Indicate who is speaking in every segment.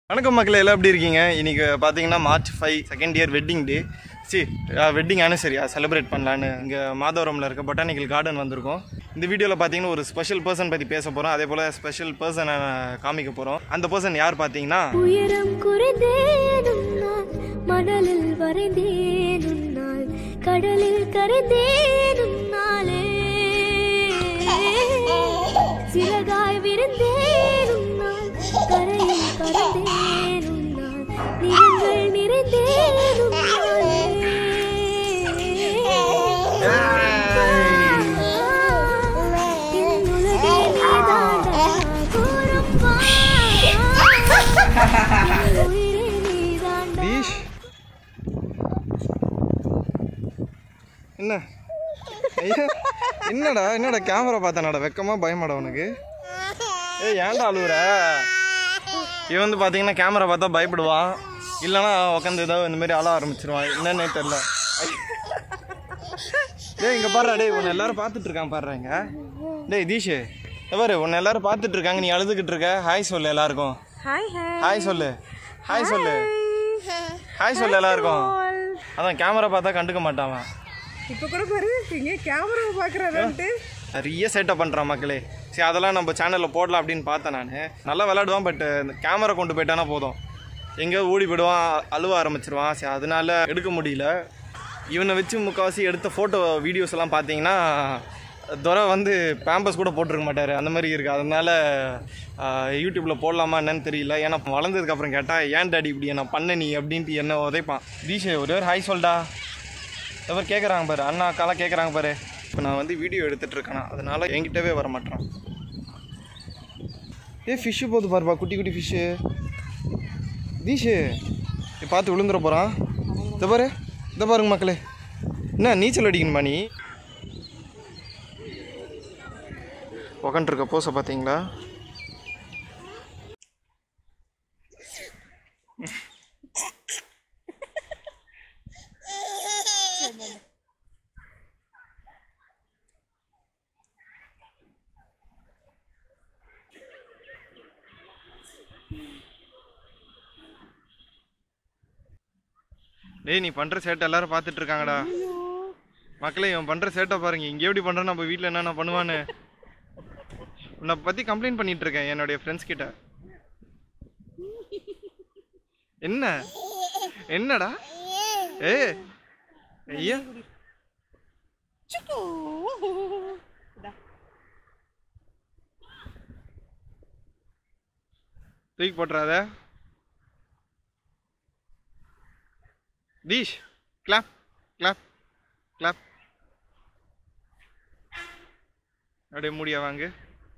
Speaker 1: வணக்கம் மக்களே எல்லாம் எப்படி இருக்கீங்க இன்னைக்கு பார்த்தீங்கன்னா March five second year wedding day சி வெட்டிங் ஆனிவர்சரியா செலிப்ரேட் பண்ணலான்னு இங்கே மாதவரமில் இருக்க பொட்டானிக்கல் கார்டன் வந்திருக்கோம் இந்த வீடியோவில் பார்த்தீங்கன்னா ஒரு ஸ்பெஷல் பர்சன் பற்றி பேச போகிறோம் அதே போல் ஸ்பெஷல் பர்சனை காமிக்க போகிறோம் அந்த பர்சன் யார் பார்த்தீங்கன்னா
Speaker 2: உயரம் குறைந்தேனும் நான் மணலில் வரைந்தேனும் நாள் கடலில் கரைந்தேனும் நாளே சிறகாய் விருந்தேனும் நாள் கரையில் கரைந்தேனும் நாள் நிறங்கள் நிறைந்தேனும் நாளே என் உலகே நீதாண்டா கூறும் வா. உயிரே நீதாண்டா
Speaker 1: தீஷ் என்ன ஐயா என்னடா என்னடா கேமரா பார்த்தானடா வெக்கமா பயமாடா உனக்கு ஏய் ஏன்டா அழுவுற இவன் வந்து பார்த்தீங்கன்னா கேமரா பார்த்தா பயப்படுவான் இல்லைன்னா உட்காந்து ஏதோ இந்த மாதிரி அழ ஆரம்பிச்சிருவான் என்னன்னே தெரில டேய் இங்கே பாருடா டேய் உன்னை எல்லாரும் பார்த்துட்டு இருக்கான் பாருடா இங்க டேய் தீஷு இங்க பாரு உன்னை எல்லாரும் பார்த்துட்டு இருக்காங்க நீ அழுதுகிட்டு இருக்க ஹாய் சொல்லு எல்லாருக்கும்
Speaker 3: ஹாய் ஹாய்
Speaker 1: ஹாய் சொல்லு ஹாய் சொல்லு ஹாய் சொல்லு எல்லாருக்கும் அதான் கேமரா பார்த்தா கண்டுக்க மாட்டான் அவன்.
Speaker 3: இப்போ கூட பாரு இங்கே கேமராவை பார்க்குறாருன்ட்டு
Speaker 1: நிறைய செட்டப் பண்ணுறான் மக்களே சரி அதெல்லாம் நம்ம சேனலில் போடலாம் அப்படின்னு பார்த்தேன் நான் நல்லா விளாடுவான் பட் இந்த கேமரா கொண்டு போயிட்டானா போதும் எங்கேயோ ஓடி போயிடுவான் அழுவ ஆரம்பிச்சிருவான் சரி அதனால எடுக்க முடியல இவனை வச்சு முக்கால்வாசி எடுத்த ஃபோட்டோ வீடியோஸ் எல்லாம் பார்த்தீங்கன்னா துரை வந்து பேம்பஸ் கூட போட்டிருக்க மாட்டார் அந்த மாதிரி இருக்குது அதனால யூடியூப்பில் போடலாமா என்னன்னு தெரியல ஏன்னா வளர்ந்ததுக்கப்புறம் கேட்டால் ஏன் டாடி இப்படி என்ன பண்ண நீ அப்படின்ட்டு என்ன உதைப்பான் தீஷே ஒரே ஒரு ஹாய் சொல்டா எவர் கேட்குறாங்க பாரு அண்ணா அக்காலாம் கேட்குறாங்க பாரு இப்போ நான் வந்து வீடியோ எடுத்துட்டு இருக்கேனா அதனால என்கிட்டவே வர மாட்டான் ஏ ஃபிஷ்ஷு போகுது பாருப்பா குட்டி குட்டி ஃபிஷ்ஷு தீஷு நீ பார்த்து விழுந்துட போகிறான் இதை பாரு இதை பாருங்க மக்களே என்ன நீச்சல் அடிக்கணுமா நீ உக்காண்ட்ருக்க போஸை பார்த்தீங்களா டேய் நீ பண்ணுற சேட்டை எல்லாரும் பார்த்துட்டு இருக்காங்கடா மக்களே இவன் பண்ணுற சேட்டை பாருங்க இங்கே எப்படி பண்ணுறான் நம்ம வீட்டில் என்னென்ன பண்ணுவான்னு உன்னை பற்றி கம்ப்ளைண்ட் பண்ணிட்டு இருக்கேன் என்னுடைய ஃப்ரெண்ட்ஸ் கிட்ட என்ன என்னடா ஏ ஐயா தூக்கி போட்டுறாத தீஷ் கிளாப் கிளாப் கிளாப் அப்படியே முடியா வாங்க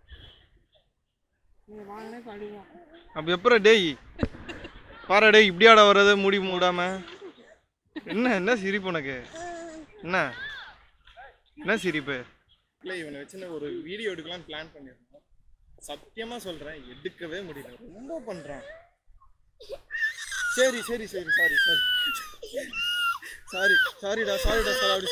Speaker 1: அப்போ எப்பறம் டேய் பாரு டேய் இப்படியாடா வர்றது முடி மூடாம என்ன என்ன சிரிப்பு உனக்கு என்ன என்ன சிரிப்பு இல்லை இவனை வச்சு ஒரு வீடியோ எடுக்கலாம் பிளான் பண்ணியிருந்தோம் சத்தியமாக சொல்கிறேன் எடுக்கவே முடியல ரொம்ப பண்ணுறான் சரி சரி சரி சாரி சாரி சாரி சாரிடா சாரிடா சார் அப்படி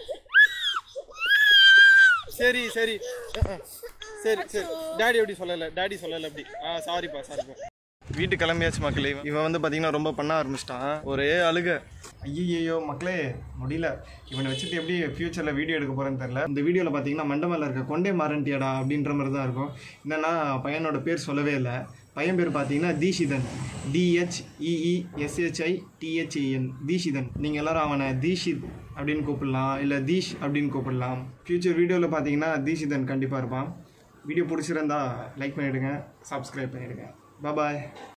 Speaker 1: சரி சரி அஹ், அஹ். சரி சரி டாடி எப்படி சொல்லலை டாடி சொல்லலை அப்படி ஆ சாரிப்பா சாரிப்பா வீட்டு கிளம்பியாச்சு மக்களே இவன் வந்து பார்த்தீங்கன்னா ரொம்ப பண்ண ஆரம்பிச்சிட்டான் ஒரே அழுக ஐயையோ மக்களே முடியல இவனை வச்சுட்டு எப்படி ஃபியூச்சரில் வீடியோ எடுக்க போகிறேன்னு தெரில இந்த வீடியோவில் பார்த்தீங்கன்னா மண்டமல்ல இருக்க கொண்டே மாரண்டியாடா அப்படின்ற மாதிரி தான் இருக்கும் என்னன்னா பையனோட பேர் சொல்லவே இல்லை பையன் பேர் பார்த்தீங்கன்னா தீஷிதன் டிஹெச்இஇ எஸ்ஹெச்ஐ டிஹெச்இஎன் தீஷிதன் நீங்கள் எல்லாரும் அவனை தீஷித் அப்படின்னு கூப்பிடலாம் இல்லை தீஷ் அப்படின்னு கூப்பிடலாம் ஃபியூச்சர் வீடியோவில் பார்த்தீங்கன்னா தீஷிதன் கண்டிப்பாக இருப்பான் வீடியோ பிடிச்சிருந்தா லைக் பண்ணிவிடுங்க சப்ஸ்கிரைப் பண்ணிவிடுங்க பாய்